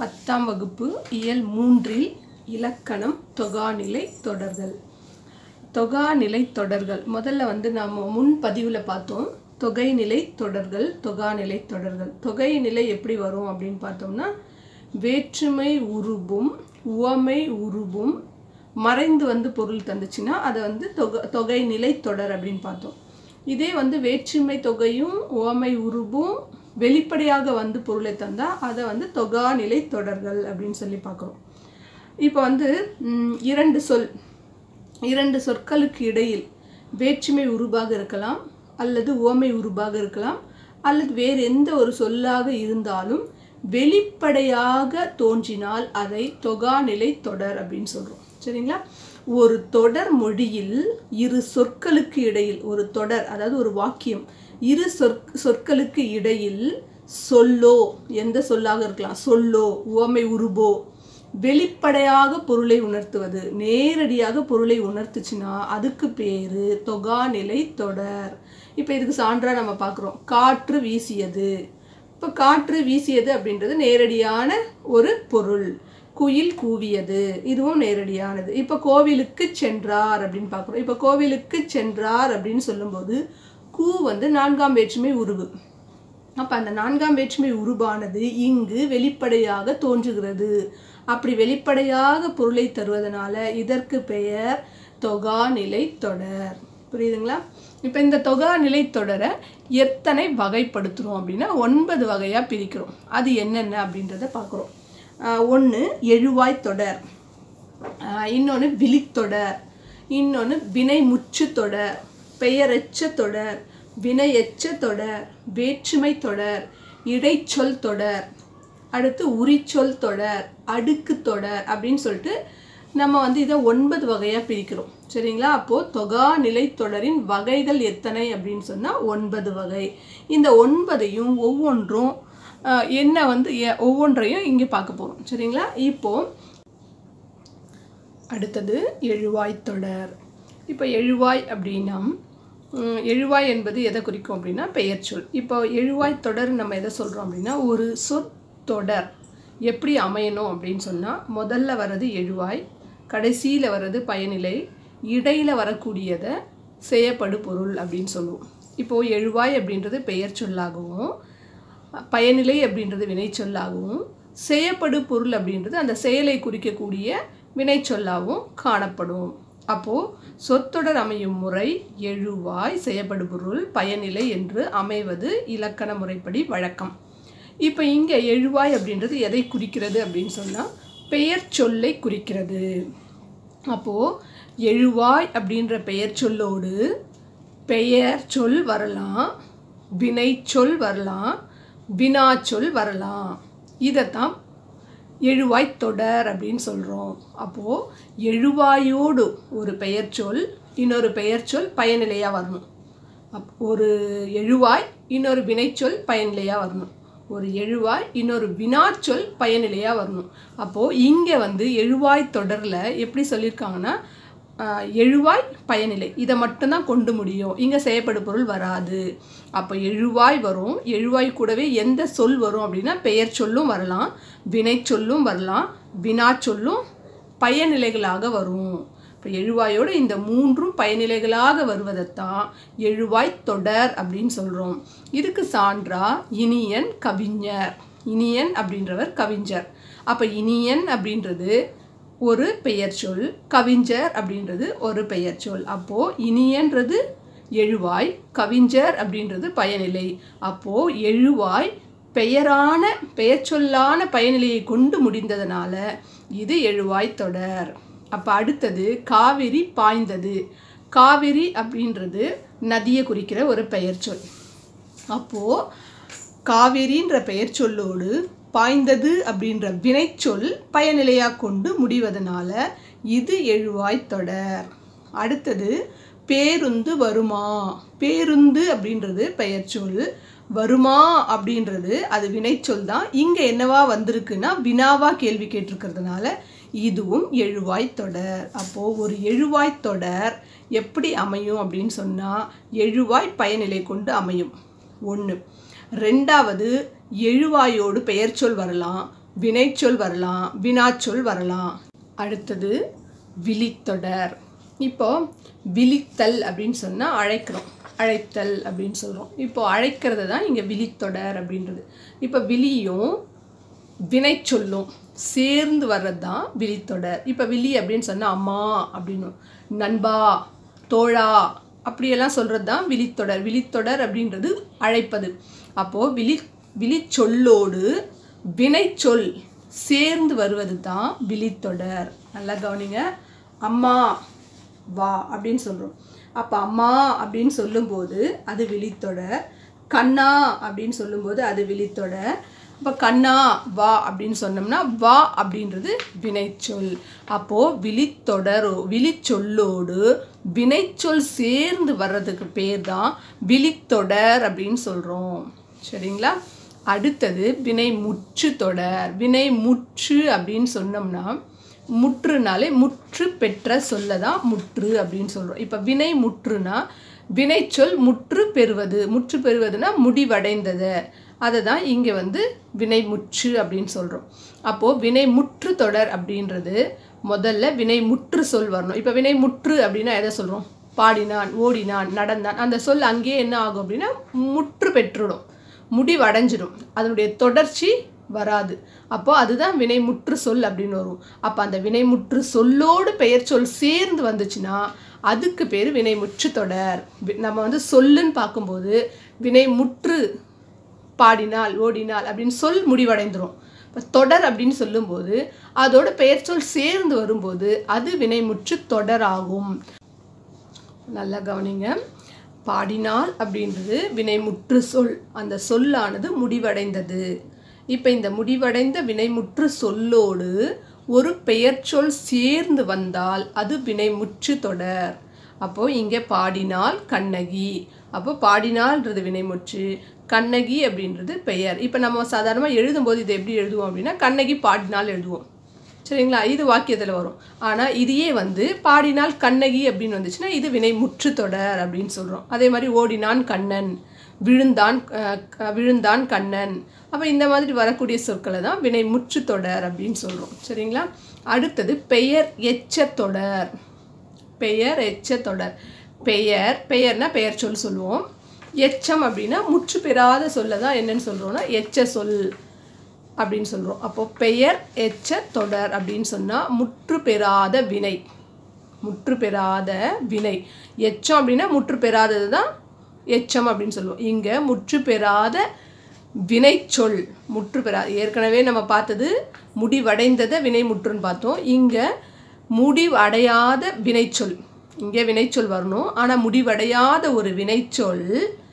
பத்தாம் வகுப்பு இயல் மூன்றில் இலக்கணம் தொகாநிலை தொடர்கள் தொகாநிலை தொடர்கள் முதல்ல வந்து நாம் முன் பதிவில் பார்த்தோம் தொகைநிலை தொடர்கள் தொகாநிலை தொடர்கள் தொகைநிலை எப்படி வரும் அப்படின்னு பார்த்தோம்னா வேற்றுமை உருபும் உவமை உருபும் மறைந்து வந்து பொருள் தந்துச்சுன்னா அதை வந்து தொகை தொகைநிலை தொடர் அப்படின்னு பார்த்தோம் இதே வந்து வேற்றுமை தொகையும் உவமை உருபும் வெளிப்படையாக வந்து பொருளை தந்தால் அதை வந்து தொகாநிலை தொடர்கள் அப்படின்னு சொல்லி பார்க்குறோம் இப்போ வந்து ம், இரண்டு சொல் இரண்டு சொற்களுக்கு இடையில் வேற்றுமை உருபாக இருக்கலாம் அல்லது உவமை உருபாக இருக்கலாம் அல்லது வேறு எந்த ஒரு சொல்லாக இருந்தாலும் வெளிப்படையாக தோன்றினால் அதை தொகாநிலை தொடர் அப்படின்னு சொல்கிறோம் சரிங்களா ஒரு தொடர் மொழியில் இரு சொற்களுக்கு இடையில் ஒரு தொடர் அதாவது ஒரு வாக்கியம் இரு சொற் சொற்களுக்கு இடையில் சொல்லோ எந்த சொல்லாக இருக்கலாம் சொல்லோ உவமை உருபோ வெளிப்படையாக பொருளை உணர்த்துவது நேரடியாக பொருளை உணர்த்துச்சுன்னா அதுக்கு பேரு தொகாநிலை தொடர் இப்போ இதுக்கு சான்றா நம்ம பார்க்குறோம் காற்று வீசியது இப்போ காற்று வீசியது அப்படின்றது நேரடியான ஒரு பொருள் குயில் கூவியது இதுவும் நேரடியானது இப்போ கோவிலுக்கு சென்றார் அப்படின்னு பார்க்குறோம் இப்போ கோவிலுக்கு சென்றார் அப்படின்னு சொல்லும்போது கூ வந்து நான்காம் வேற்றுமை உருவு அப்போ அந்த நான்காம் வேற்றுமை உருவானது இங்கு வெளிப்படையாக தோன்றுகிறது அப்படி வெளிப்படையாக பொருளை தருவதனால இதற்கு பெயர் தொகாநிலை தொடர் புரியுதுங்களா இப்போ இந்த தொகாநிலை தொடரை எத்தனை வகைப்படுத்துகிறோம் அப்படின்னா ஒன்பது வகையாக பிரிக்கிறோம் அது என்னென்ன அப்படின்றத பார்க்குறோம் ஒன்று எழுவாய் தொடர் இன்னொன்று விழித்தொடர் இன்னொன்று வினை முற்று தொடர் பெயரெச்ச தொடர் வினையெச்ச தொடர் வேற்றுமை தொடர் இடைச்சொல் தொடர் அடுத்து உரிச்சொல் தொடர் அடுக்கு தொடர் அப்படின்னு சொல்லிட்டு நம்ம வந்து இதை ஒன்பது வகையாக பிரிக்கிறோம் சரிங்களா அப்போது தொகா நிலை தொடரின் வகைகள் எத்தனை அப்படின்னு சொன்னால் ஒன்பது வகை இந்த ஒன்பதையும் ஒவ்வொன்றும் ஆஹ், என்ன வந்து எ- ஒவ்வொன்றையும் இங்கே பார்க்க போகிறோம் சரிங்களா இப்போது அடுத்தது எழுவாய் தொடர் இப்போ எழுவாய் அப்படின்னா ம், எழுவாய் என்பது எதை குறிக்கும் அப்படின்னா பெயர் சொல் இப்போ எழுவாய் தொடர் நம்ம எதை சொல்கிறோம் அப்படின்னா ஒரு சொற்றொடர் எப்படி அமையணும் அப்படின்னு சொன்னால் முதல்ல வர்றது எழுவாய் கடைசியில் வர்றது பயனிலை இடையில் வரக்கூடியதை செய்யப்படு பொருள் அப்படின்னு சொல்லுவோம் இப்போது எழுவாய் அப்படின்றது பெயர் சொல்லாகவும் பயனிலை அப்படின்றது வினைச்சொல்லாகவும் செய்யப்படு பொருள் அப்படின்றது அந்த செயலை குறிக்கக்கூடிய வினைச்சொல்லாகவும் காணப்படும் அப்போது சொற்றொடர் அமையும் முறை எழுவாய் செய்யப்படு பொருள் பயனிலை என்று அமைவது இலக்கண முறைப்படி வழக்கம் இப்போ இங்கே எழுவாய் அப்படின்றது எதை குறிக்கிறது அப்படின்னு சொன்னால் பெயர் சொல்லை குறிக்கிறது அப்போது எழுவாய் அப்படின்ற பெயர் சொல்லோடு பெயர் சொல் வரலாம் வினை சொல் வரலாம் வினாச்சொல் வரலாம் இதைத்தான் எழுவாய் தொடர் அப்படின்னு சொல்கிறோம் அப்போது எழுவாயோடு ஒரு பெயர் சொல் இன்னொரு பெயர் சொல் பயனிலையாக வரணும் அப் ஒரு எழுவாய் இன்னொரு வினைச்சொல் பயனிலையாக வரணும் ஒரு எழுவாய் இன்னொரு வினாச்சொல் பயனிலையாக வரணும் அப்போது இங்கே வந்து எழுவாய் தொடரில் எப்படி சொல்லியிருக்காங்கன்னா ஆஹ், எழுவாய் பயனிலை இதை மட்டும்தான் கொண்டு முடியும் இங்கே செய்யப்படு பொருள் வராது அப்போ எழுவாய் வரும் எழுவாய் கூடவே எந்த சொல் வரும் அப்படின்னா பெயர் சொல்லும் வரலாம் வினை சொல்லும் வரலாம் வினாச்சொல்லும் பயனிலைகளாக வரும் இப்போ எழுவாயோடு இந்த மூன்றும் பயனிலைகளாக வருவதைத்தான் எழுவாய் தொடர் அப்படின்னு சொல்கிறோம் இதுக்கு சான்றா இனியன் கவிஞர் இனியன் அப்படின்றவர் கவிஞர் அப்போ இனியன் அப்படின்றது ஒரு பெயர் சொல் கவிஞர் அப்படின்றது ஒரு பெயர் சொல் அப்போது இனியன்றது எழுவாய் கவிஞர் அப்படின்றது பயனிலை அப்போது எழுவாய் பெயரான பெயர் சொல்லான பயனிலையை கொண்டு முடிந்ததனால இது எழுவாய் தொடர் அப்போ அடுத்தது காவிரி பாய்ந்தது காவிரி அப்படின்றது நதியை குறிக்கிற ஒரு பெயர் சொல் அப்போது காவிரின்ற பெயர் சொல்லோடு பாய்ந்தது அப்படின்ற வினைச்சொல் பயனிலையாக கொண்டு முடிவதனால இது எழுவாய் தொடர் அடுத்தது பேருந்து வருமா பேருந்து அப்படின்றது பெயர் சொல் வருமா அப்படின்றது அது வினைச்சொல் தான் இங்கே என்னவா வந்திருக்குன்னா வினாவா கேள்வி கேட்டிருக்கிறதுனால இதுவும் எழுவாய் தொடர் அப்போது ஒரு எழுவாய் தொடர் எப்படி அமையும் அப்படின்னு சொன்னால் எழுவாய் பயனிலை கொண்டு அமையும் ஒன்று ரெண்டாவது எழுவாயோடு பெயர்ச்சொல் வரலாம் வினைச்சொல் வரலாம் வினாச்சொல் வரலாம் அடுத்தது விழித்தொடர் இப்போ விழித்தல் அப்படின்னு சொன்னால் அழைக்கிறோம் அழைத்தல் அப்படின்னு சொல்கிறோம் இப்போ அழைக்கிறது தான் இங்கே விழித்தொடர் அப்படின்றது இப்போ விழியும் வினைச்சொல்லும் சேர்ந்து வர்றது தான் விழித்தொடர் இப்போ விழி அப்படின்னு சொன்னால் அம்மா அப்படின்னு நண்பா தோழா அப்படியெல்லாம் சொல்கிறது தான் விழித்தொடர் விழித்தொடர் அப்படின்றது அழைப்பது அப்போது விழி விழிச்சொல்லோடு வினைச்சொல் சேர்ந்து வருவது தான் விழித்தொடர் நல்லா கவனிங்க அம்மா வா அப்படின்னு சொல்கிறோம் அப்போ அம்மா அப்படின்னு சொல்லும்போது அது விழித்தொடர் கண்ணா அப்படின்னு சொல்லும்போது அது விழித்தொடர் அப்போ கண்ணா வா அப்படின்னு சொன்னோம்னா வா அப்படின்றது வினைச்சொல் அப்போது விழித்தொடர் விழிச்சொல்லோடு வினைச்சொல் சேர்ந்து வர்றதுக்கு பேர் தான் விழித்தொடர் அப்படின்னு சொல்கிறோம் சரிங்களா அடுத்தது வினை முற்று தொடர் வினை முற்று அப்படின்னு சொன்னோம்னா முற்றுனாலே முற்று பெற்ற சொல்ல தான் முற்று அப்படின்னு சொல்கிறோம் இப்போ வினை முற்றுனா வினைச்சொல் முற்று பெறுவது முற்று பெறுவதுனா முடிவடைந்தது அதை தான் இங்கே வந்து வினை முற்று அப்படின்னு சொல்கிறோம் அப்போது வினை முற்று தொடர் அப்படின்றது முதல்ல வினை முற்று சொல் வரணும் இப்போ வினை முற்று அப்படின்னா எதை சொல்கிறோம் பாடினான் ஓடினான் நடந்தான் அந்த சொல் அங்கேயே என்ன ஆகும் அப்படின்னா முற்று பெற்றுடும் முடிவடைஞ்சிடும் அதனுடைய தொடர்ச்சி வராது அப்போ அதுதான் வினைமுற்று சொல் அப்படின்னு வரும் அப்போ அந்த வினைமுற்று சொல்லோடு பெயர் சொல் சேர்ந்து வந்துச்சுன்னா அதுக்கு பேர் வினைமுற்று தொடர் வி- நம்ம வந்து சொல்லுன்னு பார்க்கும்போது வினைமுற்று பாடினால் ஓடினால் அப்படின்னு சொல் முடிவடைந்துரும் இப்போ தொடர் அப்படின்னு சொல்லும்போது அதோட பெயர் சொல் சேர்ந்து வரும்போது அது வினைமுற்று தொடராகும் நல்லா கவனிங்க பாடினால் அப்படின்றது வினைமுற்று சொல் அந்த சொல்லானது முடிவடைந்தது இப்போ இந்த முடிவடைந்த வினைமுற்று சொல்லோடு ஒரு பெயர்ச்சொல் சேர்ந்து வந்தால் அது வினைமுற்று தொடர் அப்போ இங்கே பாடினால் கண்ணகி அப்போ பாடினால்ன்றது வினைமுற்று கண்ணகி அப்படின்றது பெயர் இப்போ நம்ம சாதாரணமாக எழுதும்போது இதை எப்படி எழுதுவோம் அப்படின்னா கண்ணகி பாடினால் எழுதுவோம் சரிங்களா இது வாக்கியத்தில் வரும் ஆனால் இதையே வந்து பாடினால் கண்ணகி அப்படின்னு வந்துச்சுன்னா இது வினை முற்று தொடர் அப்படின்னு சொல்கிறோம் அதே மாதிரி ஓடினான் கண்ணன் விழுந்தான் அஹ், க- விழுந்தான் கண்ணன் அப்போ இந்த மாதிரி வரக்கூடிய சொற்களை தான் வினை முற்று தொடர் அப்படின்னு சொல்கிறோம் சரிங்களா அடுத்தது பெயர் எச்ச தொடர் பெயர் எச்ச தொடர் பெயர் பெயர்னா பெயர் சொல் சொல்லுவோம் எச்சம் அப்படின்னா முற்று பெறாத சொல்ல தான் என்னன்னு சொல்கிறோம்னா எச்ச சொல் அப்படின்னு சொல்கிறோம் அப்போ பெயர் எச்ச தொடர் அப்படின்னு சொன்னால் முற்று பெறாத வினை முற்று பெறாத வினை எச்சம் அப்படின்னா முற்று பெறாதது தான் எச்சம் அப்படின்னு சொல்லுவோம் இங்கே முற்று பெறாத வினைச்சொல் முற்று பெறா ஏற்கனவே நம்ம பார்த்தது முடிவடைந்ததை வினை முற்றுன்னு பார்த்தோம் இங்கே முடிவடையாத வினைச்சொல் இங்கே வினைச்சொல் வரணும் ஆனால் முடிவடையாத ஒரு வினைச்சொல்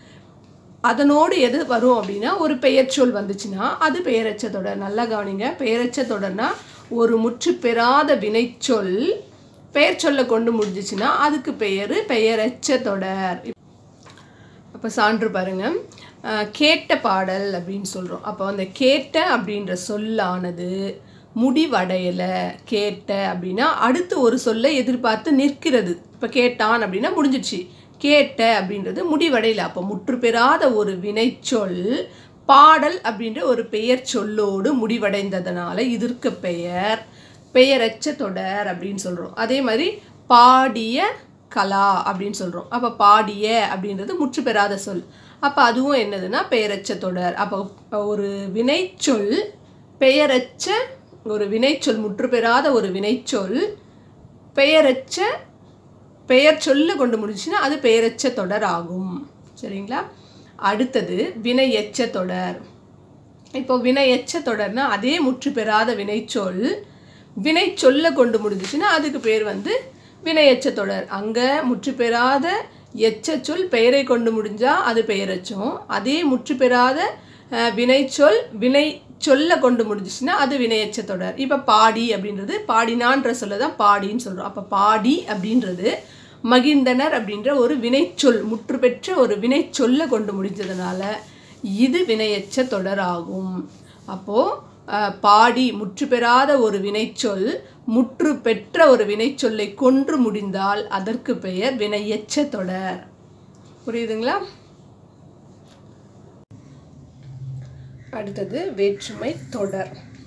அதனோடு எது வரும் அப்படின்னா ஒரு பெயர்ச்சொல் வந்துச்சுன்னா அது பெயரச்ச தொடர் நல்லா கவனிங்க பெயரச்ச தொடர்னா ஒரு முற்று பெறாத வினைச்சொல் பெயர் சொல்ல கொண்டு முடிஞ்சிச்சுன்னா அதுக்கு பெயர் பெயரச்ச தொடர் அப்போ சான்று பாருங்க அஹ், கேட்ட பாடல் அப்படின்னு சொல்கிறோம் அப்போ அந்த கேட்ட அப்படின்ற சொல்லானது முடிவடையலை கேட்ட அப்படின்னா அடுத்து ஒரு சொல்லை எதிர்பார்த்து நிற்கிறது இப்போ கேட்டான் அப்படின்னா முடிஞ்சிடுச்சு கேட்ட அப்படின்றது முடிவடையலை அப்போ முற்று பெறாத ஒரு வினைச்சொல் பாடல் அப்படின்ற ஒரு பெயர் சொல்லோடு முடிவடைந்ததனால இதற்கு பெயர் பெயரச்ச தொடர் அப்படின்னு சொல்கிறோம் அதே மாதிரி பாடிய கலா அப்படின்னு சொல்கிறோம் அப்போ பாடிய அப்படின்றது முற்று பெறாத சொல் அப்போ அதுவும் என்னதுன்னா பெயரச்ச தொடர் அப்போ ஒரு வினைச்சொல் பெயரச்ச ஒரு வினைச்சொல் முற்று பெறாத ஒரு வினைச்சொல் பெயரச்ச பெயர் சொல்ல கொண்டு முடிஞ்சுன்னா அது பெயரச்ச தொடர் ஆகும் சரிங்களா அடுத்தது வினையெச்ச தொடர் இப்போ வினையெச்ச தொடர்னா அதே முற்று பெறாத வினைச்சொல் வினை சொல்ல கொண்டு முடிஞ்சுச்சுன்னா அதுக்கு பேர் வந்து வினையெச்ச தொடர் அங்கே முற்று பெறாத எச்ச சொல் பெயரை கொண்டு முடிஞ்சா அது பெயரச்சம் அதே முற்று பெறாத அஹ், வினைச்சொல் வினை சொல்ல கொண்டு முடிஞ்சுச்சுன்னா அது வினையெச்ச தொடர் இப்போ பாடி அப்படின்றது பாடினான்ற சொல்ல தான் பாடின்னு சொல்கிறோம் அப்போ பாடி அப்படின்றது மகிழ்ந்தனர் அப்படின்ற ஒரு வினைச்சொல் முற்று பெற்ற ஒரு வினைச்சொல்ல கொண்டு முடிஞ்சதுனால இது வினையெச்ச தொடர் ஆகும் அப்போது பாடி முற்று பெறாத ஒரு வினைச்சொல் முற்று பெற்ற ஒரு வினைச்சொல்லை கொன்று முடிந்தால் அதற்கு பெயர் வினையெச்ச தொடர் புரியுதுங்களா அடுத்தது வேற்றுமை தொடர்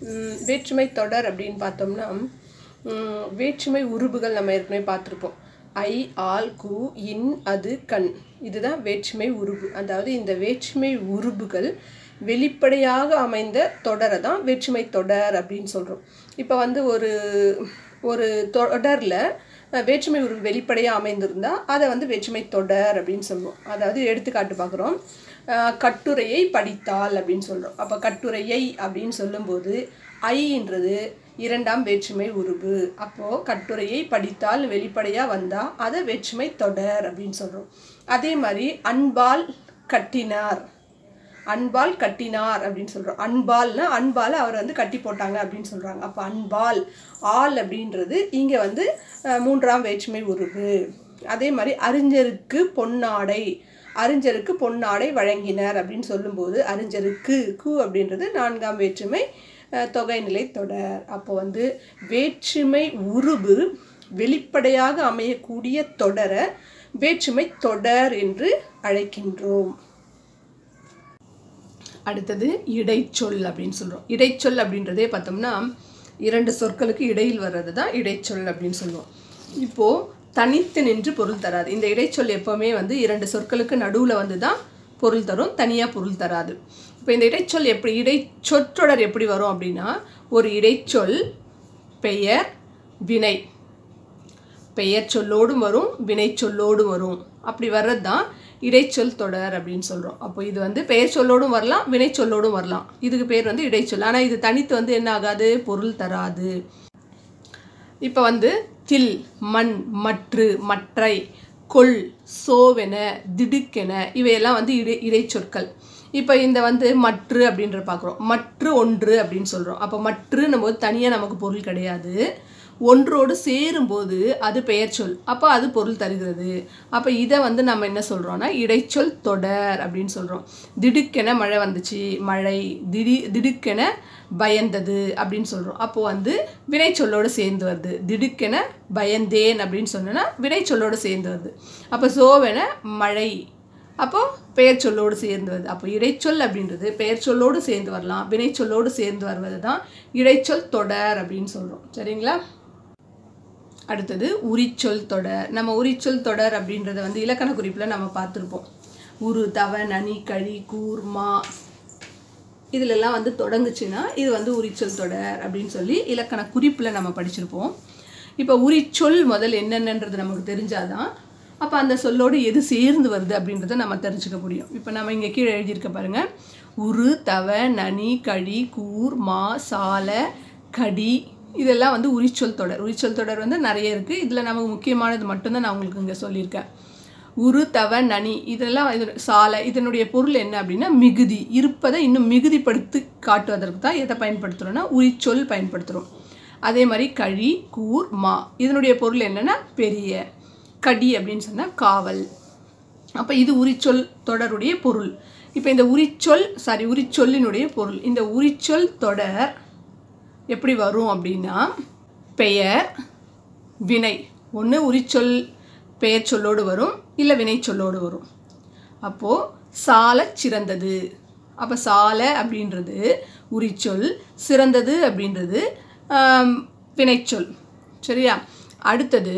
ம், வேற்றுமை தொடர் அப்படின்னு பார்த்தோம்னா ம், வேற்றுமை உருபுகள் நம்ம ஏற்கனவே பார்த்துருப்போம் ஐ ஆல் கு இன் அது கண் இதுதான் வேற்றுமை உருபு அதாவது இந்த வேற்றுமை உருபுகள் வெளிப்படையாக அமைந்த தொடரை தான் வேற்றுமை தொடர் அப்படின்னு சொல்கிறோம் இப்போ வந்து ஒரு ஒரு தொடரில் வேற்றுமை உருவு வெளிப்படையாக அமைந்திருந்தால் அதை வந்து வேற்றுமை தொடர் அப்படின்னு சொல்லுவோம் அதாவது எடுத்துக்காட்டு பார்க்குறோம் அஹ் கட்டுரையை படித்தால் அப்படின்னு சொல்கிறோம் அப்போ கட்டுரையை அப்படின்னு சொல்லும்போது ஐன்றது இரண்டாம் வேற்றுமை உருவு அப்போது கட்டுரையை படித்தால் வெளிப்படையாக வந்தால் அதை வேற்றுமை தொடர் அப்படின்னு சொல்கிறோம் அதே மாதிரி அன்பால் கட்டினார் அன்பால் கட்டினார் அப்படின்னு சொல்கிறோம் அன்பால்னா அன்பால் அவர் வந்து கட்டி போட்டாங்க அப்படின்னு சொல்கிறாங்க அப்போ அன்பால் ஆள் அப்படின்றது இங்கே வந்து அஹ், மூன்றாம் வேற்றுமை உருவு அதே மாதிரி அறிஞருக்கு பொன்னாடை அறிஞருக்கு பொன்னாடை வழங்கினர் அப்படின்னு சொல்லும்போது அறிஞருக்கு கு அப்படின்றது நான்காம் வேற்றுமை அஹ், தொகைநிலை தொடர் அப்போ வந்து வேற்றுமை உருவு வெளிப்படையாக அமையக்கூடிய தொடரை வேற்றுமை தொடர் என்று அழைக்கின்றோம் அடுத்தது இடைச்சொல் அப்படின்னு சொல்கிறோம் இடைச்சொல் அப்படின்றதே பார்த்தோம்னா இரண்டு சொற்களுக்கு இடையில் வர்றது தான் இடைச்சொல் அப்படின்னு சொல்லுவோம் இப்போது தனித்து நின்று பொருள் தராது இந்த இடைச்சொல் எப்போவுமே வந்து இரண்டு சொற்களுக்கு நடுவில் வந்து தான் பொருள் தரும் தனியாக பொருள் தராது இப்போ இந்த இடைச்சொல் எப்படி இடைச்சொற்றொடர் எப்படி வரும் அப்படின்னா ஒரு இடைச்சொல் பெயர் வினை பெயர் சொல்லோடும் வரும் வினை சொல்லோடும் வரும் அப்படி வர்றது தான் இடைச்சொல் தொடர் அப்படின்னு சொல்கிறோம் அப்போ இது வந்து பெயர் சொல்லோடும் வரலாம் வினை சொல்லோடும் வரலாம் இதுக்கு பேர் வந்து இடைச்சொல் ஆனால் இது தனித்து வந்து என்ன ஆகாது பொருள் தராது இப்போ வந்து தில் மண் மற்று மற்றை கொள் சோவென திடுக்கென இவையெல்லாம் வந்து இடை இடைச்சொற்கள் இப்போ இந்த வந்து மற்று அப்படின்ற பார்க்குறோம் மற்று ஒன்று அப்படின்னு சொல்கிறோம் அப்போ மற்றுன்னும் போது தனியாக நமக்கு பொருள் கிடையாது ஒன்றோடு சேரும்போது அது பெயர் சொல் அப்போ அது பொருள் தருகிறது அப்போ இதை வந்து நம்ம என்ன சொல்கிறோம்னா இடைச்சொல் தொடர் அப்படின்னு சொல்கிறோம் திடுக்கென மழை வந்துச்சு மழை திடீ திடுக்கென பயந்தது அப்படின்னு சொல்கிறோம் அப்போது வந்து வினைச்சொல்லோடு சேர்ந்து வருது திடுக்கென பயந்தேன் அப்படின்னு சொன்னோன்னா வினைச்சொல்லோடு சேர்ந்து வருது அப்போ சோவென மழை அப்போது பெயர் சொல்லோடு சேர்ந்து வருது அப்போ இடைச்சொல் அப்படின்றது பெயர் சொல்லோடு சேர்ந்து வரலாம் வினைச்சொல்லோடு சேர்ந்து வருவது தான் இடைச்சொல் தொடர் அப்படின்னு சொல்கிறோம் சரிங்களா அடுத்தது உரிச்சொல் தொடர் நம்ம உரிச்சொல் தொடர் அப்படின்றத வந்து இலக்கண குறிப்பில் நம்ம பார்த்துருப்போம் உரு தவ நனி கழி கூர் மா இதிலெல்லாம் வந்து தொடங்குச்சுன்னா இது வந்து உரிச்சொல் தொடர் அப்படின்னு சொல்லி இலக்கண குறிப்பில் நம்ம படிச்சிருப்போம் இப்போ உரிச்சொல் முதல் என்னென்னன்றது நமக்கு தெரிஞ்சாதான் அப்போ அந்த சொல்லோடு எது சேர்ந்து வருது அப்படின்றத நம்ம தெரிஞ்சுக்க முடியும் இப்போ நம்ம இங்கே கீழே எழுதியிருக்க பாருங்க உரு தவ நனி கழி கூர் மா சால கடி இதெல்லாம் வந்து உரிச்சொல் தொடர் உரிச்சொல் தொடர் வந்து நிறைய இருக்குது இதில் நமக்கு முக்கியமானது மட்டும்தான் நான் உங்களுக்கு இங்கே சொல்லியிருக்கேன் உரு தவ நனி இதெல்லாம் இது சாலை இதனுடைய பொருள் என்ன அப்படின்னா மிகுதி இருப்பதை இன்னும் மிகுதிப்படுத்தி காட்டுவதற்கு தான் எதை பயன்படுத்துகிறோன்னா உரிச்சொல் பயன்படுத்துகிறோம் அதே மாதிரி கழி கூர் மா இதனுடைய பொருள் என்னன்னா பெரிய கடி அப்படின்னு சொன்னால் காவல் அப்போ இது உரிச்சொல் தொடருடைய பொருள் இப்போ இந்த உரிச்சொல் சாரி உரிச்சொல்லினுடைய பொருள் இந்த உரிச்சொல் தொடர் எப்படி வரும் அப்படின்னா பெயர் வினை ஒன்று உரிச்சொல் பெயர் சொல்லோடு வரும் இல்லை வினை சொல்லோடு வரும் அப்போது சால சிறந்தது அப்போ சால அப்படின்றது உரிச்சொல் சிறந்தது அப்படின்றது ஆம், வினைச்சொல் சரியா அடுத்தது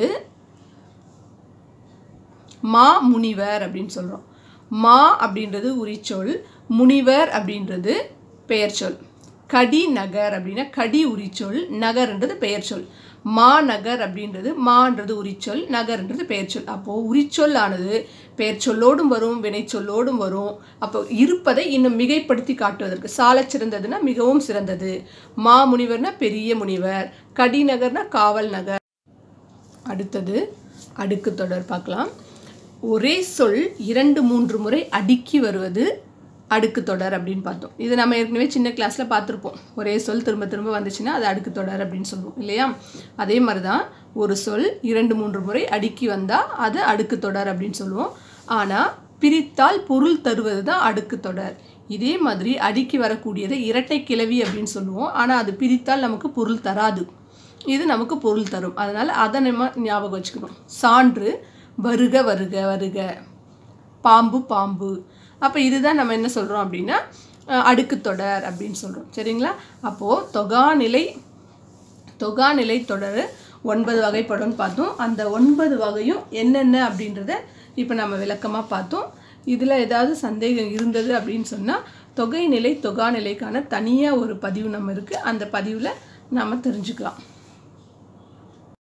மா முனிவர் அப்படின்னு சொல்கிறோம் மா அப்படின்றது உரிச்சொல் முனிவர் அப்படின்றது பெயர்ச்சொல் கடி நகர் அப்படின்னா கடி உரிச்சொல் நகர்ன்றது பெயர்ச்சொல் மா நகர் அப்படின்றது மான்றது உரிச்சொல் நகர்ன்றது பெயர்ச்சொல் அப்போது உரிச்சொல் ஆனது பெயர்ச்சொல்லோடும் வரும் வினைச்சொல்லோடும் வரும் அப்போ இருப்பதை இன்னும் மிகைப்படுத்தி காட்டுவதற்கு சாலச் சிறந்ததுன்னா மிகவும் சிறந்தது மா முனிவர்னா பெரிய முனிவர் கடி நகர்னா காவல் நகர் அடுத்தது அடுக்கு தொடர் பார்க்கலாம் ஒரே சொல் இரண்டு மூன்று முறை அடுக்கி வருவது அடுக்கு தொடர் அப்படின்னு பார்த்தோம் இது நம்ம ஏற்கனவே சின்ன கிளாஸில் பார்த்துருப்போம் ஒரே சொல் திரும்ப திரும்ப வந்துச்சுன்னா அது அடுக்கு தொடர் அப்படின்னு சொல்லுவோம் இல்லையா அதே மாதிரி தான் ஒரு சொல் இரண்டு மூன்று முறை அடுக்கி வந்தால் அது அடுக்கு தொடர் அப்படின்னு சொல்லுவோம் ஆனால் பிரித்தால் பொருள் தருவது தான் அடுக்கு தொடர் இதே மாதிரி அடுக்கி வரக்கூடியதை இரட்டை கிளவி அப்படின்னு சொல்லுவோம் ஆனால் அது பிரித்தால் நமக்கு பொருள் தராது இது நமக்கு பொருள் தரும் அதனால் அதை நம்ம ஞாபகம் வச்சுக்கணும் சான்று வருக வருக வருக பாம்பு பாம்பு அப்போ இதுதான் நம்ம என்ன சொல்கிறோம் அப்படின்னா அஹ், அடுக்குத் தொடர் அப்படின்னு சொல்கிறோம் சரிங்களா அப்போது தொகாநிலை தொகாநிலை தொடர் ஒன்பது வகைப்படும்னு பார்த்தோம் அந்த ஒன்பது வகையும் என்னென்ன அப்படின்றத இப்போ நம்ம விளக்கமாக பார்த்தோம் இதில் ஏதாவது சந்தேகம் இருந்தது அப்படின்னு சொன்னால் தொகைநிலை தொகாநிலைக்கான தனியாக ஒரு பதிவு நம்ம இருக்குது அந்த பதிவில் நாம் தெரிஞ்சுக்கலாம்